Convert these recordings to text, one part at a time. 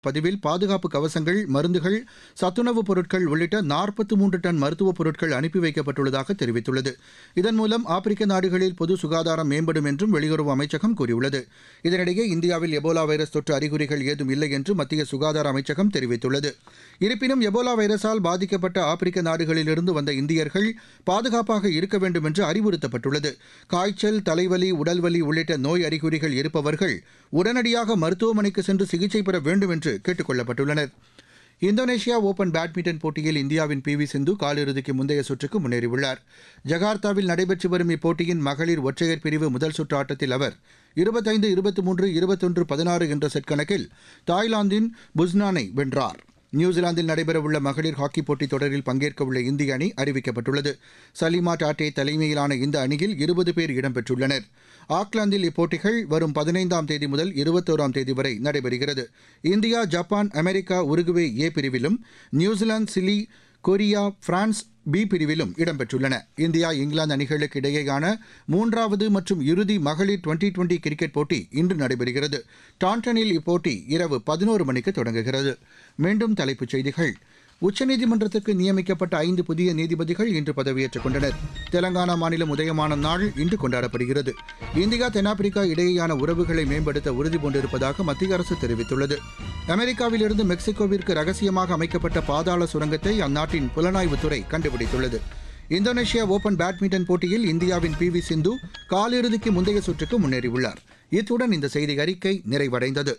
பதிவில் பாதுகாப்பு கவசங்கள் மருந்துகள் சத்துணவுப் பொருட்கள் உள்ளிட்ட நாற்பத்தி மூன்று டன் மருத்துவப் பொருட்கள் அனுப்பி வைக்கப்பட்டுள்ளதாக தெரிவித்துள்ளது இதன் மூலம் ஆப்பிரிக்க நாடுகளில் பொது சுகாதாரம் மேம்படும் என்றும் வெளியுறவு அமைச்சகம் கூறியுள்ளது இதனிடையே இந்தியாவில் எபோலா வைரஸ் தொற்று அறிகுறிகள் ஏதும் இல்லை என்று மத்திய சுகாதார அமைச்சகம் தெரிவித்துள்ளது இருப்பினும் எபோலா வைரஸால் பாதிக்கப்பட்ட ஆப்பிரிக்க நாடுகளிலிருந்து வந்த இந்தியர்கள் பாதுகாப்பாக இருக்க வேண்டும் என்று அறிவுறுத்தப்பட்டுள்ளது காய்ச்சல் தலைவலி உடல்வலி உள்ளிட்ட நோய் அறிகுறிகள் இருப்பவர்கள் உடனடியாக மருத்துவமனைக்கு சென்று சிகிச்சை பெற வேண்டும் என்று கேட்டுக் கொள்ளப்பட்டுள்ளனர் இந்தோனேஷியா ஓபன் பேட்மிண்டன் போட்டியில் இந்தியாவின் பி வி சிந்து காலிறுதிக்கு முந்தைய சுற்றுக்கு முன்னேறியுள்ளார் ஜகார்த்தாவில் நடைபெற்று வரும் இப்போட்டியின் மகளிர் ஒற்றையர் பிரிவு முதல் சுற்று ஆட்டத்தில் அவர் இருபத்தைந்து இருபத்தி மூன்று இருபத்தொன்று பதினாறு என்ற செட் கணக்கில் தாய்லாந்தின் புஸ்னானை வென்றார் நியூசிலாந்தில் நடைபெறவுள்ள மகளிர் ஹாக்கி போட்டித் தொடரில் பங்கேற்கவுள்ள இந்திய அணி அறிவிக்கப்பட்டுள்ளது சலிமா டாட்டே தலைமையிலான இந்த அணியில் இருபது பேர் இடம்பெற்றுள்ளனர் ஆக்லாந்தில் இப்போட்டிகள் வரும் பதினைந்தாம் தேதி முதல் இருபத்தோராம் தேதி வரை நடைபெறுகிறது India Japan America Uruguay A பிரிவிலும் New Zealand Chile Korea France B பிரிவிலும் இடம்பெற்றுள்ளன இந்தியா இங்கிலாந்து அணிகளுக்கு இடையேயான மூன்றாவது மற்றும் இறுதி மகளிர் டுவெண்டி டுவெண்டி கிரிக்கெட் போட்டி இன்று நடைபெறுகிறது டாண்டனில் இப்போட்டி இரவு பதினோரு மணிக்கு தொடங்குகிறது மீண்டும் தலைப்புச் செய்திகள் உச்சநீதிமன்றத்துக்கு நியமிக்கப்பட்ட ஐந்து புதிய நீதிபதிகள் இன்று பதவியேற்றுக் கொண்டனர் தெலங்கானா மாநிலம் உதயமான நாள் இன்று கொண்டாடப்படுகிறது இந்தியா தென்னாப்பிரிக்கா இடையேயான உறவுகளை மேம்படுத்த உறுதிபூண்டிருப்பதாக மத்திய அரசு தெரிவித்துள்ளது அமெரிக்காவிலிருந்து மெக்சிகோவிற்கு ரகசியமாக அமைக்கப்பட்ட பாதாள சுரங்கத்தை அந்நாட்டின் புலனாய்வுத்துறை கண்டுபிடித்துள்ளது இந்தோனேஷியா ஓபன் பேட்மிண்டன் போட்டியில் இந்தியாவின் பி வி சிந்து காலிறுதிக்கு முந்தைய சுற்றுக்கு முன்னேறியுள்ளார் இத்துடன் இந்த செய்தி அறிக்கை நிறைவடைந்தது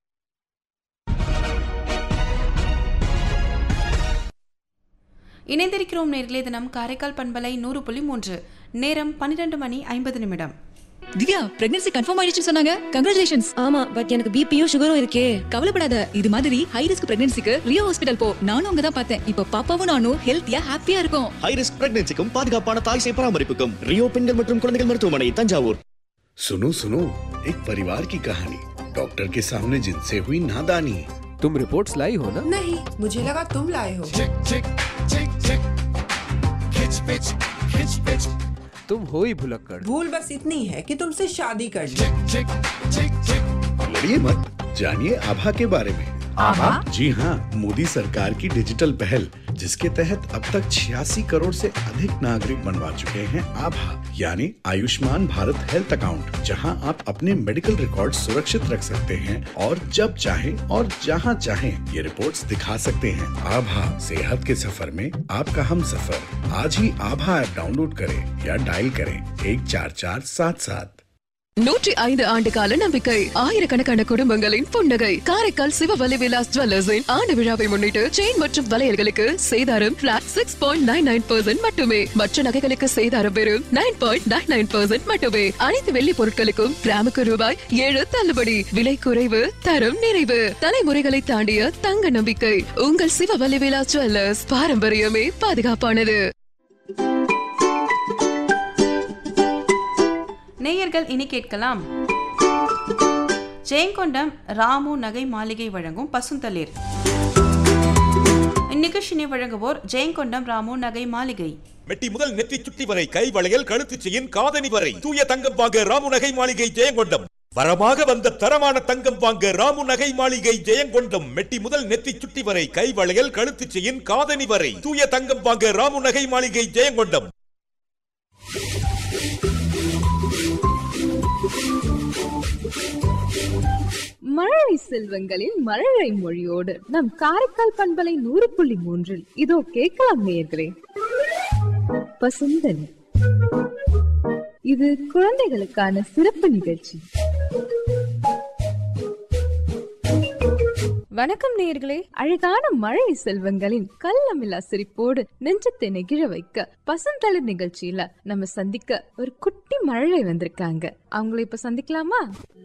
இணைந்திருக்கிறோம் நேர்களே தினம் காரைக்கால் பண்பலை நூறு புள்ளி மூன்று நேரம் பன்னிரண்டு மணி ஐம்பது நிமிடம் திவ்யா பிரெக்னன்சி கன்ஃபார்ம் ஆயிடுச்சுன்னு சொன்னாங்க கங்க்ராச்சுலேஷன்ஸ் ஆமா பட் எனக்கு பிபியும் சுகரும் இருக்கே கவலைப்படாத இது மாதிரி ஹை ரிஸ்க் பிரெக்னன்சிக்கு ரியோ ஹாஸ்பிடல் போ நானும் அங்க தான் பார்த்தேன் இப்போ பாப்பாவும் நானும் ஹெல்த்தியா ஹாப்பியா இருக்கும் ஹை ரிஸ்க் பிரெக்னன்சிக்கும் பாதுகாப்பான தாய் சேய் பராமரிப்புக்கும் ரியோ பெண்கள் மற்றும் குழந்தைகள் மருத்துவமனை தஞ்சாவூர் सुनो सुनो एक परिवार की कहानी डॉक्टर के सामने जिनसे हुई नादानी तुम रिपोर्ट्स लाई हो ना नहीं मुझे लगा तुम लाए हो तुम हो ही भुलक्कड़ भूल बस इतनी है कि तुमसे शादी कर ली लड़िए मत जानिए आभा के बारे में आभा? जी हाँ मोदी सरकार की डिजिटल पहल जिसके तहत अब तक छियासी करोड़ से अधिक नागरिक बनवा चुके हैं आभा यानी आयुष्मान भारत हेल्थ अकाउंट जहां आप अपने मेडिकल रिकॉर्ड सुरक्षित रख सकते हैं और जब चाहें और जहां चाहें ये रिपोर्ट्स दिखा सकते हैं आभा सेहत के सफर में आपका हम सफर आज ही आभा ऐप डाउनलोड करें या डायल करें एक चार चार सात सात நூற்றி ஐந்து ஆண்டு கால நம்பிக்கை ஆயிரக்கணக்கான குடும்பங்களின் புன்னகை காரைக்கால் சிவவலி விலாஸ் ஜுவல்லர்ஸின் ஆண்டு விழாவை முன்னிட்டு செயின் மற்றும் வளையல்களுக்கு சேதாரம் flat six point nine nine percent மட்டுமே மற்ற நகைகளுக்கு சேதாரம் வெறும் nine point nine nine percent மட்டுமே அனைத்து வெள்ளி பொருட்களுக்கும் கிராமுக்கு ரூபாய் ஏழு தள்ளுபடி விலை குறைவு தரம் நிறைவு தலைமுறைகளை தாண்டிய தங்க நம்பிக்கை உங்கள் சிவவலி விலாஸ் ஜுவல்லர்ஸ் பாரம்பரியமே பாதுகாப்பானது நேயர்கள் இனி கேட்கலாம் ஜெயங்கொண்டம் ராமு நகை மாளிகை வழங்கும் பசுந்தளிர் இந்நிகழ்ச்சியினை வழங்குவோர் ஜெயங்கொண்டம் ராமு நகை மாளிகை மெட்டி முதல் நெற்றி சுட்டி வரை கை வளையல் கழுத்து செயின் காதணி வரை தூய தங்கம் வாங்க ராமு நகை மாளிகை ஜெயங்கொண்டம் வரமாக வந்த தரமான தங்கம் வாங்க ராமு நகை மாளிகை ஜெயங்கொண்டம் மெட்டி முதல் நெத்தி சுட்டி வரை கை வளையல் கழுத்து செயின் காதணி வரை தூய தங்கம் வாங்க ராமு நகை மாளிகை ஜெயங்கொண்டம் மழலை செல்வங்களின் மழலை மொழியோடு நம் காரைக்கால் பண்பலை நூறு புள்ளி மூன்றில் இதோ கேட்கலாம் நேயர்களே பசுந்தனி இது குழந்தைகளுக்கான சிறப்பு நிகழ்ச்சி வணக்கம் நேயர்களே அழகான மழை செல்வங்களின் கள்ளமில்லா சிரிப்போடு நெஞ்சத்தை நெகிழ வைக்க பசுந்தளிர் நிகழ்ச்சியில நம்ம சந்திக்க ஒரு குட்டி மழலை வந்திருக்காங்க அவங்கள இப்ப சந்திக்கலாமா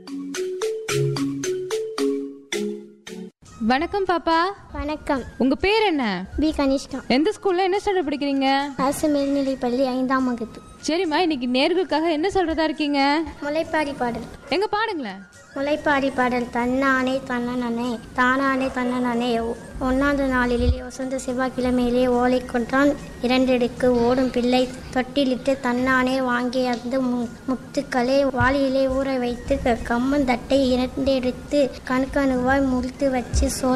வணக்கம் பாப்பா வணக்கம் உங்க பேர் என்ன பி கனிஷ்கா எந்த ஸ்கூல்ல என்ன ஸ்டாண்டர்ட் படிக்கிறீங்க அரசு மேல்நிலைப்பள்ளி ஐந்தாம் வகுப்பு சரிம்மா இன்னைக்கு நேர்களுக்காக என்ன சொல்றதா இருக்கீங்க முளைப்பாரி பாடல் எங்க பாடுங்களேன் முளைப்பாரி பாடல் தன்னானே தன்னனே தானானே தன்னனே ஒன்னாவது நாளிலே வசந்த செவ்வாய்க்கிழமையிலே ஓலை கொண்டான் இரண்டெடுக்கு ஓடும் பிள்ளை தொட்டிலிட்டு தன்னானே வாங்கி அந்த மு- முத்துக்களை வாளியிலே ஊற வைத்து கம்மந்தட்டை இரண்டெடுத்து கணுக்கணுவாய் முறித்து வச்சு சோறு